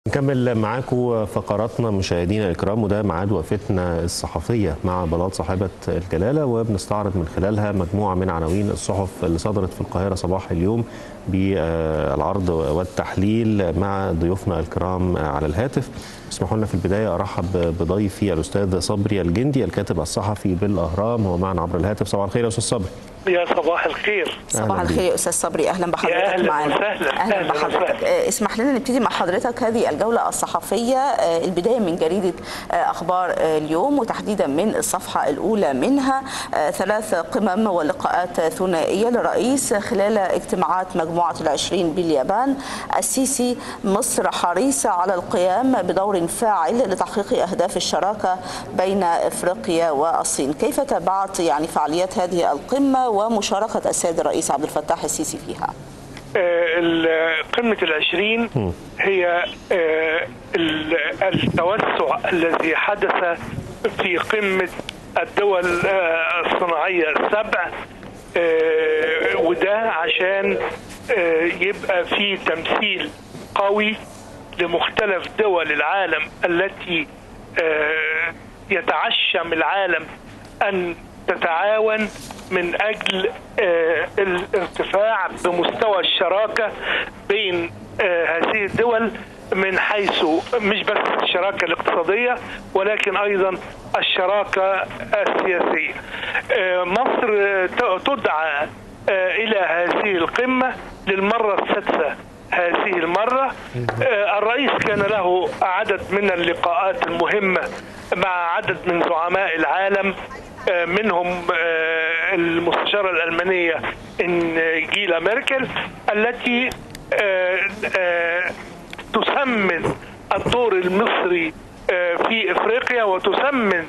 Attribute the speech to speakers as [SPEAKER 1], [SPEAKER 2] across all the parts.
[SPEAKER 1] نكمل معاكم فقراتنا مشاهدينا الكرام وده ميعاد وقفتنا الصحفيه مع بلاط صاحبه الجلاله وبنستعرض من خلالها مجموعه من عناوين الصحف اللي صدرت في القاهره صباح اليوم بالعرض والتحليل مع ضيوفنا الكرام على الهاتف اسمحوا لنا في البدايه ارحب بضيفي الاستاذ صبري الجندي الكاتب الصحفي بالاهرام هو معنا عبر الهاتف صباح الخير يا استاذ صبري
[SPEAKER 2] يا صباح الخير
[SPEAKER 3] صباح الخير يا استاذ صبري اهلا بحضرتك
[SPEAKER 2] يا أهلا
[SPEAKER 3] معنا
[SPEAKER 2] وسهلا.
[SPEAKER 3] اهلا
[SPEAKER 2] أهلا
[SPEAKER 3] بحضرتك
[SPEAKER 2] وسهلا.
[SPEAKER 3] آه، اسمح لنا نبتدي مع حضرتك هذه الجوله الصحفيه آه، البدايه من جريده آه، اخبار آه، اليوم وتحديدا من الصفحه الاولى منها آه، ثلاث قمم ولقاءات ثنائيه للرئيس خلال اجتماعات مجموعه العشرين باليابان السيسي مصر حريصه على القيام بدور فاعل لتحقيق اهداف الشراكه بين افريقيا والصين كيف تابعت يعني فعاليات هذه القمه ومشاركه السيد الرئيس عبد الفتاح السيسي فيها
[SPEAKER 2] آه، ال- قمة العشرين هي آه، ال- التوسع الذي حدث في قمة الدول آه، الصناعية السبع آه، وده عشان آه، يبقى في تمثيل قوي لمختلف دول العالم التي آه، يتعشم العالم أن تتعاون من أجل آه، الارتفاع بمستوى الشراكة بين آه، هذه الدول من حيث مش بس الشراكة الاقتصادية ولكن أيضا الشراكة السياسية آه، مصر آه، ت- تدعى آه، إلى هذه القمة للمرة السادسة هذه المرة آه، الرئيس كان له عدد من اللقاءات المهمة مع عدد من زعماء العالم آه، منهم آه، المستشارة الألمانية إنجيلا ميركل التي آه، آه، تسمن الدور المصري آه، في افريقيا وتسمن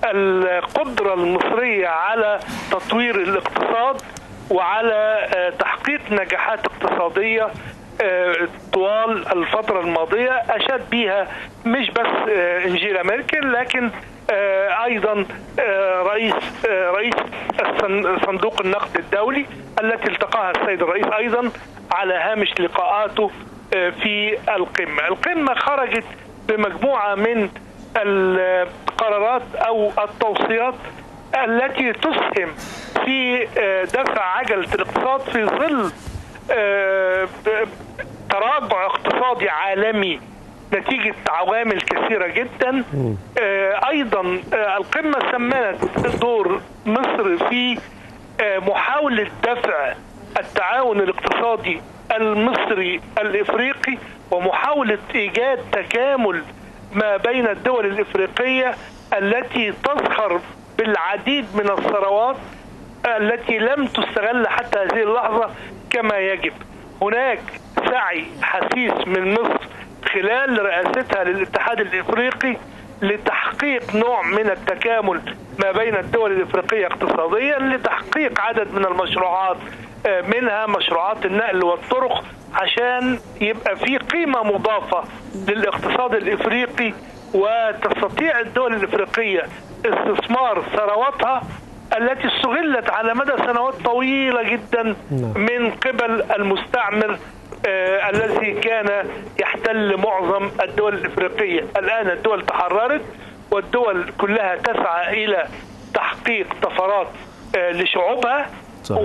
[SPEAKER 2] القدره المصريه على تطوير الاقتصاد وعلى آه، تحقيق نجاحات اقتصاديه آه، طوال الفترة الماضية أشاد بها مش بس آه، إنجيلا ميركل لكن آه، أيضا آه، رئيس آه، رئيس الصن- صندوق النقد الدولي التي التقاها السيد الرئيس أيضا على هامش لقاءاته آه، في القمة القمة خرجت بمجموعة من القرارات أو التوصيات التي تسهم في آه، دفع عجلة الاقتصاد في ظل آه، ب- تراجع اقتصادي عالمي نتيجة عوامل كثيرة جدا آه، أيضا آه، القمة سمنت دور مصر في آه، محاولة دفع التعاون الاقتصادي المصري الإفريقي ومحاولة إيجاد تكامل ما بين الدول الإفريقية التي تزخر بالعديد من الثروات التي لم تستغل حتى هذه اللحظة كما يجب هناك سعي حثيث من مصر خلال رئاستها للاتحاد الافريقي لتحقيق نوع من التكامل ما بين الدول الافريقيه اقتصاديا لتحقيق عدد من المشروعات آه، منها مشروعات النقل والطرق عشان يبقى في قيمه مضافه للاقتصاد الافريقي وتستطيع الدول الافريقيه استثمار ثرواتها التي استغلت على مدى سنوات طويله جدا من قبل المستعمر آه الذي كان يحتل معظم الدول الافريقيه، الان الدول تحررت والدول كلها تسعى الى تحقيق طفرات آه لشعوبها
[SPEAKER 1] صحيح.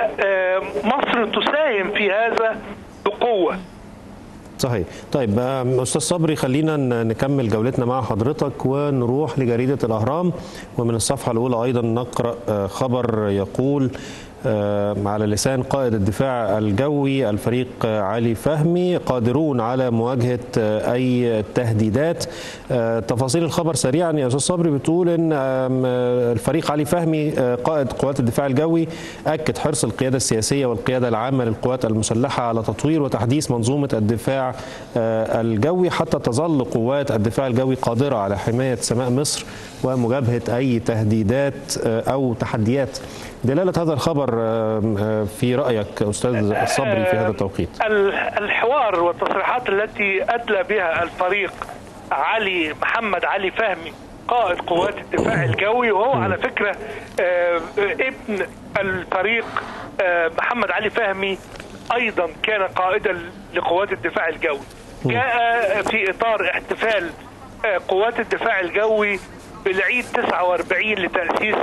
[SPEAKER 2] ومصر تساهم في هذا بقوه.
[SPEAKER 1] صحيح طيب آم، استاذ صبري خلينا ن- نكمل جولتنا مع حضرتك ونروح لجريده الاهرام ومن الصفحه الاولى ايضا نقرا آه، خبر يقول آه، على لسان قائد الدفاع الجوي الفريق آه، علي فهمي قادرون على مواجهه آه، اي تهديدات آه، تفاصيل الخبر سريعا يا استاذ صبري بتقول ان آم، آه، الفريق علي فهمي آه، قائد قوات الدفاع الجوي اكد حرص القياده السياسيه والقياده العامه للقوات المسلحه على تطوير وتحديث منظومه الدفاع آه، الجوي حتى تظل قوات الدفاع الجوي قادره على حمايه سماء مصر ومجابهه اي تهديدات آه، او تحديات دلاله هذا الخبر آه، آه، في رايك استاذ صبري في هذا التوقيت
[SPEAKER 2] ال- الحوار والتصريحات التي ادلى بها الفريق علي محمد علي فهمي قائد قوات الدفاع الجوي وهو على فكره آه، ابن الفريق آه، محمد علي فهمي ايضا كان قائدا لقوات الدفاع الجوي جاء في اطار احتفال آه، قوات الدفاع الجوي بالعيد 49 لتاسيس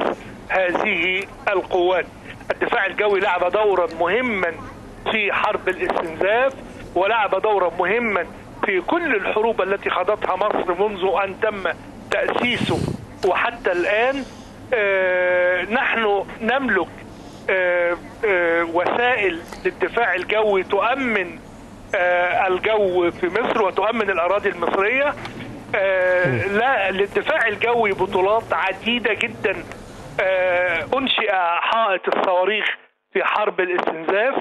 [SPEAKER 2] هذه القوات الدفاع الجوي لعب دورا مهما في حرب الاستنزاف ولعب دورا مهما في كل الحروب التي خاضتها مصر منذ ان تم تاسيسه وحتى الان آه، نحن نملك آه، آه، وسائل للدفاع الجوي تؤمن آه، الجو في مصر وتؤمن الاراضي المصريه آه، لا للدفاع الجوي بطولات عديده جدا آه، انشئ حائط الصواريخ في حرب الاستنزاف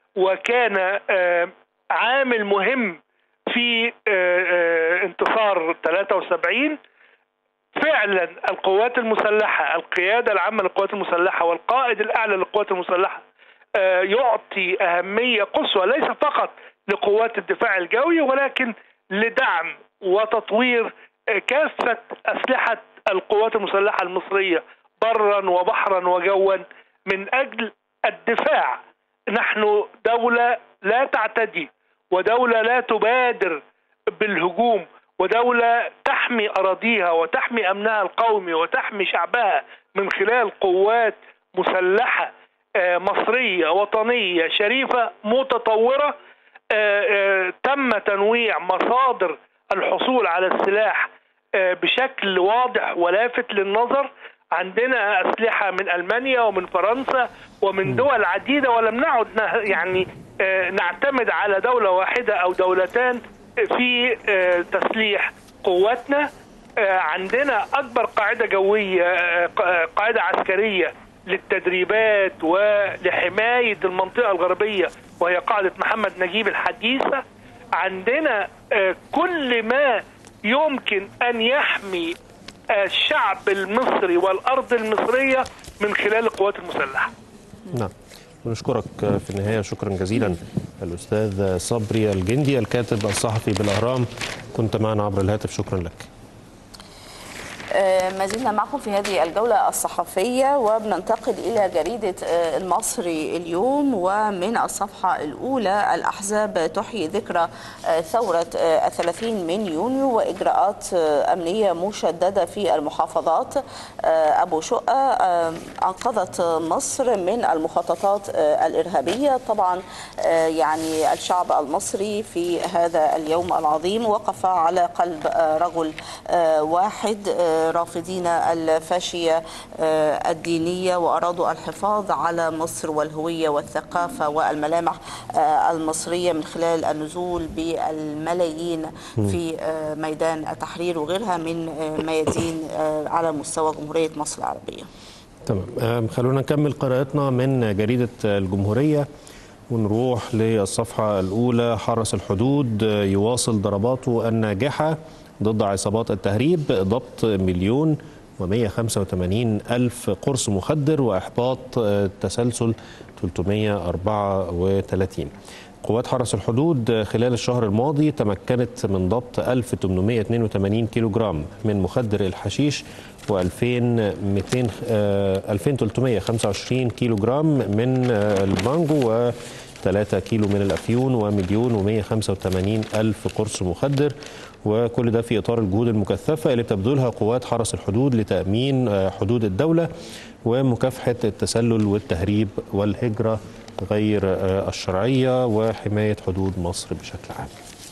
[SPEAKER 2] وكان آه، عامل مهم في آه، آه، انتصار 73 فعلا القوات المسلحه القياده العامه للقوات المسلحه والقائد الاعلى للقوات المسلحه آه، يعطي اهميه قصوى ليس فقط لقوات الدفاع الجوي ولكن لدعم وتطوير آه، كافه اسلحه القوات المسلحه المصريه برا وبحرا وجوا من اجل الدفاع نحن دوله لا تعتدي ودوله لا تبادر بالهجوم ودولة تحمي أراضيها وتحمي أمنها القومي وتحمي شعبها من خلال قوات مسلحة آه، مصرية وطنية شريفة متطورة آه، آه، تم تنويع مصادر الحصول على السلاح آه، بشكل واضح ولافت للنظر عندنا أسلحة من ألمانيا ومن فرنسا ومن دول عديدة ولم نعد نه- يعني آه، نعتمد على دولة واحدة أو دولتان في آه، تسليح قواتنا آه، عندنا أكبر قاعدة جوية آه، ق- قاعدة عسكرية للتدريبات ولحماية المنطقة الغربية وهي قاعدة محمد نجيب الحديثة عندنا آه، كل ما يمكن أن يحمي الشعب المصري والأرض المصرية من خلال القوات المسلحة
[SPEAKER 1] نعم ونشكرك في النهاية شكرا جزيلا الأستاذ صبري الجندي الكاتب الصحفي بالأهرام كنت معنا عبر الهاتف شكرا لك
[SPEAKER 3] آه، ما زلنا معكم في هذه الجولة الصحفية وبننتقل إلى جريدة آه، المصري اليوم ومن الصفحة الأولى الأحزاب تحيي ذكرى آه، ثورة آه، الثلاثين من يونيو وإجراءات آه، أمنية مشددة في المحافظات آه، أبو شقة آه، أنقذت مصر من المخططات آه، الإرهابية طبعا آه، يعني الشعب المصري في هذا اليوم العظيم وقف على قلب آه، رجل آه، واحد آه، رافضين الفاشية آه، الدينية وأرادوا الحفاظ على مصر والهوية والثقافة والملامح آه، المصرية من خلال النزول بالملايين في آه، ميدان التحرير وغيرها من آه، ميادين آه، على مستوى جمهورية مصر العربية
[SPEAKER 1] تمام آم، خلونا نكمل قراءتنا من جريدة الجمهورية ونروح للصفحة الأولى حرس الحدود آه، يواصل ضرباته الناجحة ضد عصابات التهريب ضبط مليون و185 ألف قرص مخدر وإحباط آه، تسلسل 334 قوات حرس الحدود خلال الشهر الماضي تمكنت من ضبط 1882 كيلو جرام من مخدر الحشيش و2200 2325 كيلو جرام من آه، البانجو و 3 كيلو من الافيون ومليون و185 الف قرص مخدر وكل ده في اطار الجهود المكثفه اللي بتبذلها قوات حرس الحدود لتامين آه، حدود الدوله ومكافحه التسلل والتهريب والهجره غير آه، الشرعيه وحمايه حدود مصر بشكل عام.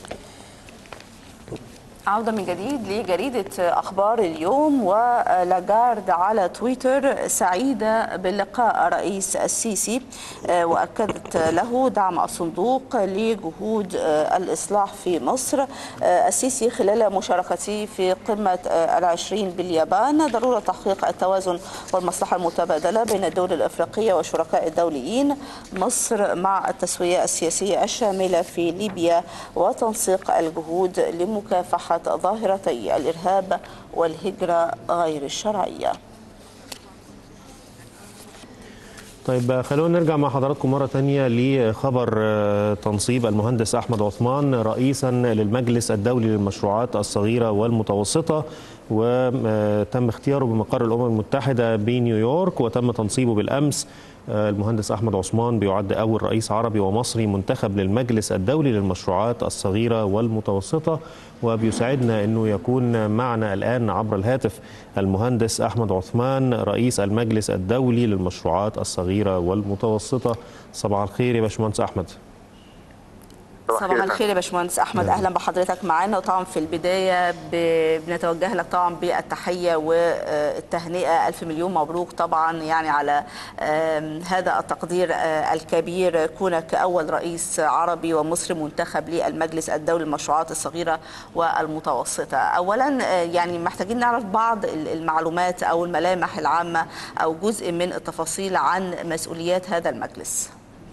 [SPEAKER 3] عودة من جديد لجريدة أخبار اليوم ولاجارد على تويتر سعيدة بلقاء رئيس السيسي آه، وأكدت له دعم الصندوق لجهود آه، الإصلاح في مصر آه، السيسي خلال مشاركته في قمة آه، العشرين باليابان ضرورة تحقيق التوازن والمصلحة المتبادلة بين الدول الأفريقية والشركاء الدوليين مصر مع التسوية السياسية الشاملة في ليبيا وتنسيق الجهود لمكافحة ظاهرتي الإرهاب والهجرة غير الشرعية
[SPEAKER 1] طيب خلونا نرجع مع حضراتكم مرة تانية لخبر آه، تنصيب المهندس أحمد عثمان رئيسا للمجلس الدولي للمشروعات الصغيرة والمتوسطة وتم اختياره بمقر الأمم المتحدة بنيويورك وتم تنصيبه بالأمس المهندس أحمد عثمان بيعد أول رئيس عربي ومصري منتخب للمجلس الدولي للمشروعات الصغيرة والمتوسطة وبيسعدنا أنه يكون معنا الآن عبر الهاتف المهندس أحمد عثمان رئيس المجلس الدولي للمشروعات الصغيرة والمتوسطة صباح الخير يا باشمهندس أحمد
[SPEAKER 3] صباح الخير يا باشمهندس احمد اهلا بحضرتك معانا وطبعا في البدايه بنتوجه لك طبعا بالتحيه والتهنئه الف مليون مبروك طبعا يعني على هذا التقدير الكبير كونك اول رئيس عربي ومصري منتخب للمجلس الدولي للمشروعات الصغيره والمتوسطه اولا يعني محتاجين نعرف بعض المعلومات او الملامح العامه او جزء من التفاصيل عن مسؤوليات هذا المجلس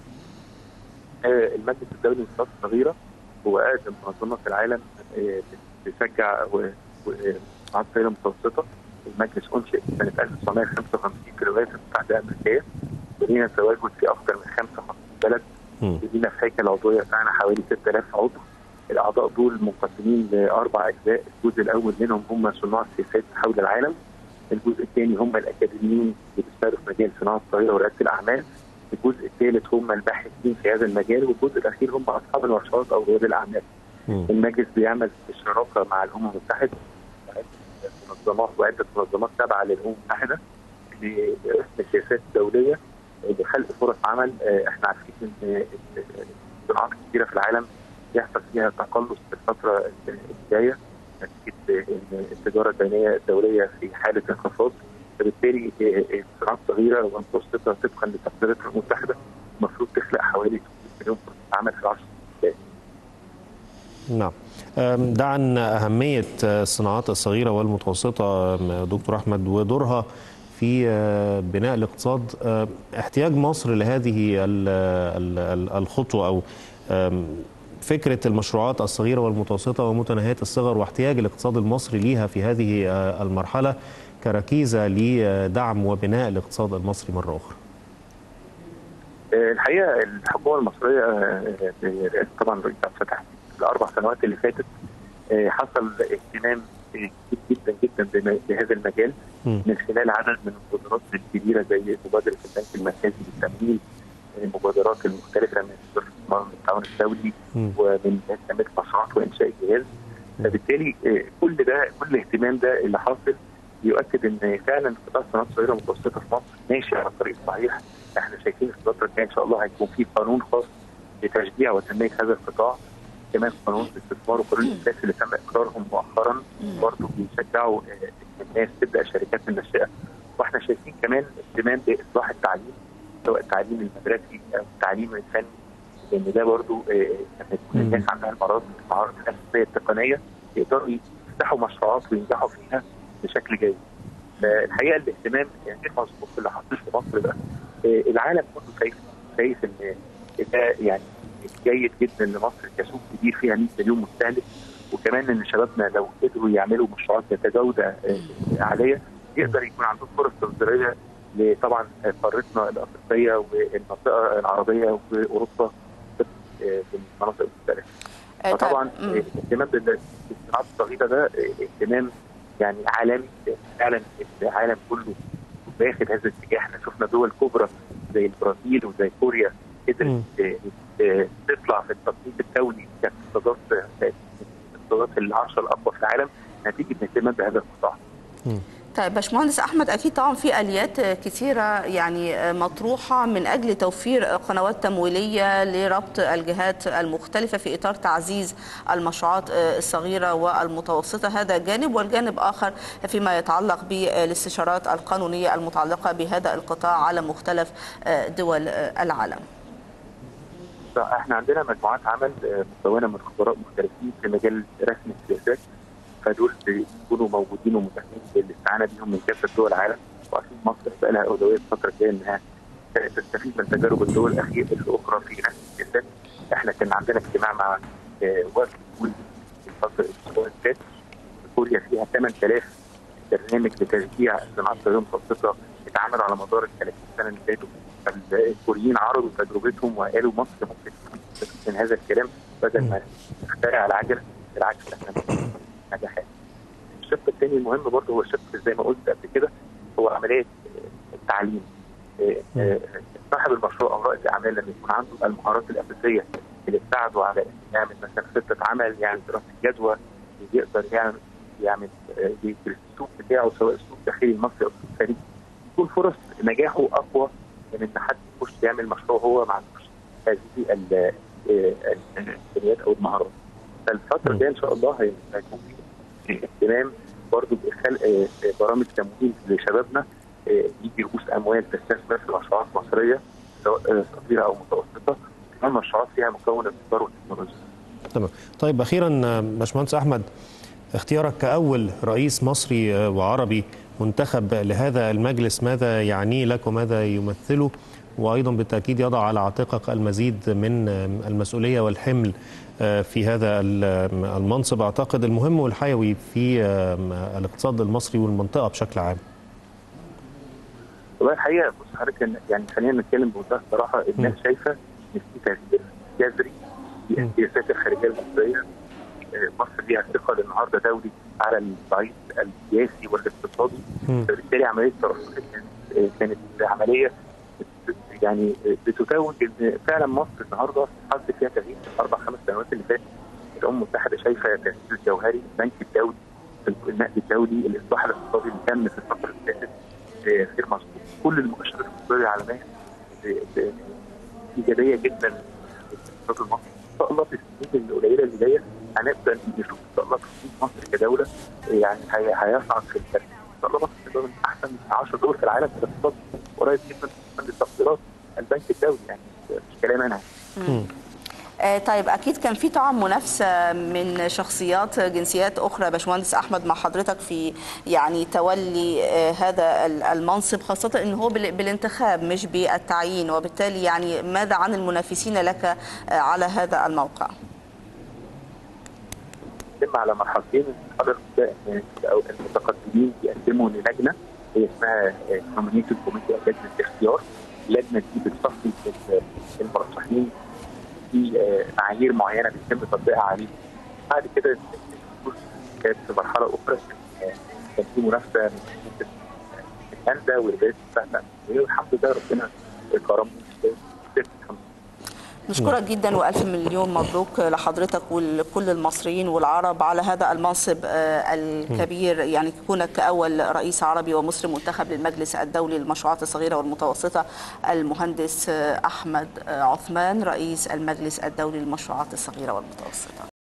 [SPEAKER 4] المجلس الدولي للمشروعات الصغيره هو اقدم منظمه في العالم بتشجع المشروعات الصغيره المتوسطه المجلس انشئ سنه 1955 في الولايات المتحده الامريكيه ولينا تواجد في اكثر من 55 بلد لينا في هيكل العضويه بتاعنا حوالي 6000 عضو الاعضاء دول منقسمين لاربع اجزاء الجزء الاول منهم هم صناع السياسات حول العالم الجزء الثاني هم الاكاديميين اللي بيشتغلوا في مجال الصناعه الصغيره ورياده الاعمال الجزء الثالث هم الباحثين في هذا المجال والجزء الاخير هم اصحاب المشروعات او رواد الاعمال. م. المجلس بيعمل بالشراكه مع الامم المتحده منظمات وعده منظمات تابعه للامم المتحده لرسم سياسات دوليه لخلق فرص عمل احنا عارفين ان الصناعات كثيره في العالم يحصل فيها تقلص في الفتره الجايه نتيجه ان التجاره البينيه الدوليه في حاله انخفاض فبالتالي الصناعات الصغيره والمتوسطه طبقا لتقديرات الامم المتحده المفروض تخلق حوالي 300 مليون فرصه عمل في العشر سنين
[SPEAKER 1] نعم ده عن أهمية الصناعات الصغيرة والمتوسطة دكتور أحمد ودورها في بناء الاقتصاد احتياج مصر لهذه الخطوة أو فكرة المشروعات الصغيرة والمتوسطة ومتناهية الصغر واحتياج الاقتصاد المصري ليها في هذه المرحلة كركيزة لدعم وبناء الاقتصاد المصري مرة أخرى
[SPEAKER 4] الحقيقة الحكومة المصرية طبعا رئيس عبد الفتاح الأربع سنوات اللي فاتت حصل اهتمام كبير جدا جدا بهذا المجال من خلال عدد من المبادرات الكبيرة زي مبادرة البنك المركزي للتمويل المبادرات المختلفة من التعاون الدولي ومن تنمية مشروعات وإنشاء الجهاز فبالتالي كل ده كل الاهتمام ده اللي حاصل يؤكد ان فعلا قطاع الصناعات الصغيره والمتوسطه في مصر ماشي على الطريق الصحيح احنا شايفين في الفتره الجايه ان شاء الله هيكون في قانون خاص لتشجيع وتنميه هذا القطاع كمان قانون الاستثمار وقانون الاساس اللي تم اقرارهم مؤخرا برضه بيشجعوا الناس تبدا شركات الناشئه واحنا شايفين كمان اهتمام باصلاح التعليم سواء التعليم المدرسي او التعليم الفني لان ده برضه لما يكون الناس عندها المهارات المهارات الاساسيه التقنيه يقدروا يفتحوا مشروعات وينجحوا فيها بشكل جيد. الحقيقه الاهتمام يعني مظبوط اللي حاصل في مصر ده العالم كله شايف شايف ان ده يعني جيد جدا لمصر كسوق كبير فيها 100 مليون مستهلك وكمان ان شبابنا لو قدروا يعملوا مشروعات ذات جوده عاليه يقدر يكون عندهم فرص تصديريه لطبعا قارتنا الافريقيه والمنطقه العربيه واوروبا في المناطق المختلفه. فطبعا الاهتمام بالصناعات الصغيره ده اهتمام يعني عالمي فعلا العالم كله واخد هذا الاتجاه احنا شفنا دول كبرى زي البرازيل وزي كوريا قدرت تطلع في التصنيف الدولي كاقتصادات الاقتصادات العشره الاقوى في العالم نتيجه الاهتمام بهذا القطاع.
[SPEAKER 3] طيب باشمهندس احمد اكيد طبعا في اليات كثيره يعني مطروحه من اجل توفير قنوات تمويليه لربط الجهات المختلفه في اطار تعزيز المشروعات الصغيره والمتوسطه هذا جانب والجانب اخر فيما يتعلق بالاستشارات القانونيه المتعلقه بهذا القطاع على مختلف دول العالم.
[SPEAKER 4] احنا عندنا مجموعات عمل مكونه من خبراء مختلفين في مجال رسم السياسات فدول بيكونوا موجودين ومتاحين للاستعانه بيهم من كافه دول العالم واكيد مصر بقى لها اولويه الفتره الجايه انها تستفيد من تجارب الدول الاخيره الاخرى في رسم السياسات احنا كان عندنا اجتماع مع وفد كل في الفتره الاسبوع اللي فات كوريا فيها 8000 برنامج لتشجيع الصناعات الصغيره المتوسطه اتعملوا على مدار ال 30 سنه اللي فاتوا الكوريين عرضوا تجربتهم وقالوا مصر ممكن من هذا الكلام بدل ما نخترع العجله بالعكس احنا نجاحات. الشق الثاني المهم برضه هو الشق زي ما قلت قبل كده هو عمليه التعليم. صاحب المشروع او رائد الاعمال لما يكون عنده المهارات الاساسيه اللي تساعده على انه يعمل مثلا خطه عمل يعني دراسه جدوى يقدر يعمل يعمل في السوق بتاعه سواء السوق الداخلي المصري او السوق الخارجي تكون فرص نجاحه اقوى من ان حد يخش يعمل مشروع هو ما عندوش هذه الامكانيات او المهارات. فالفتره الجايه ان شاء الله هيكون في اهتمام برضه بخلق برامج تمويل لشبابنا يجي رؤوس اموال تستثمر في مشروعات مصريه سواء صغيره او متوسطه كمان مشروعات فيها مكون الابتكار والتكنولوجيا.
[SPEAKER 1] تمام طيب اخيرا باشمهندس احمد اختيارك كاول رئيس مصري وعربي منتخب لهذا المجلس ماذا يعني لك وماذا يمثله وايضا بالتاكيد يضع على عاتقك المزيد من المسؤوليه والحمل في هذا المنصب اعتقد المهم والحيوي في الاقتصاد المصري والمنطقه بشكل عام.
[SPEAKER 4] والله الحقيقه بص حضرتك يعني خلينا نتكلم بمنتهى الصراحه الناس شايفه ان في تغيير جذري في السياسات الخارجيه المصريه مصر ليها ثقل النهارده دولي على الصعيد السياسي والاقتصادي فبالتالي عمليه ترشح كانت عمليه يعني بتتوج ان فعلا مصر النهارده حصل فيها تغيير في الاربع خمس سنوات اللي فاتت الامم المتحده شايفه التغيير الجوهري البنك الدولي النقد الدولي الاصلاح الاقتصادي اللي تم في الفتره اللي فاتت غير مظبوط كل المؤشرات الاقتصاديه العالميه ايجابيه جدا للاقتصاد المصري ان شاء الله في السنين القليله اللي جايه هنبدا نشوف ان شاء الله تصنيف مصر كدوله يعني هيصعد في الترتيب ان شاء الله مصر من احسن 10 دول في العالم في الاقتصاد قريب جدا من التقديرات البنك الدولي يعني مش كلام انا
[SPEAKER 3] طيب اكيد كان في طبعا منافسه من شخصيات جنسيات اخرى باشمهندس احمد مع حضرتك في يعني تولي هذا المنصب خاصه ان هو بالانتخاب مش بالتعيين وبالتالي يعني ماذا عن المنافسين لك على هذا الموقع؟
[SPEAKER 4] يتم على مرحلتين حضرتك او المتقدمين يقدموا للجنه هي اسمها نومينيتد كوميتي لجنه الاختيار اللجنه دي بتصفي المرشحين في معايير معينه بيتم تطبيقها عليهم بعد كده كانت في مرحله اخرى كان في منافسه من هولندا والولايات المتحده والحمد لله ربنا كرمنا
[SPEAKER 3] نشكرك جدا والف مليون مبروك لحضرتك ولكل المصريين والعرب على هذا المنصب الكبير يعني كونك كاول رئيس عربي ومصري منتخب للمجلس الدولي للمشروعات الصغيره والمتوسطه المهندس احمد عثمان رئيس المجلس الدولي للمشروعات الصغيره والمتوسطه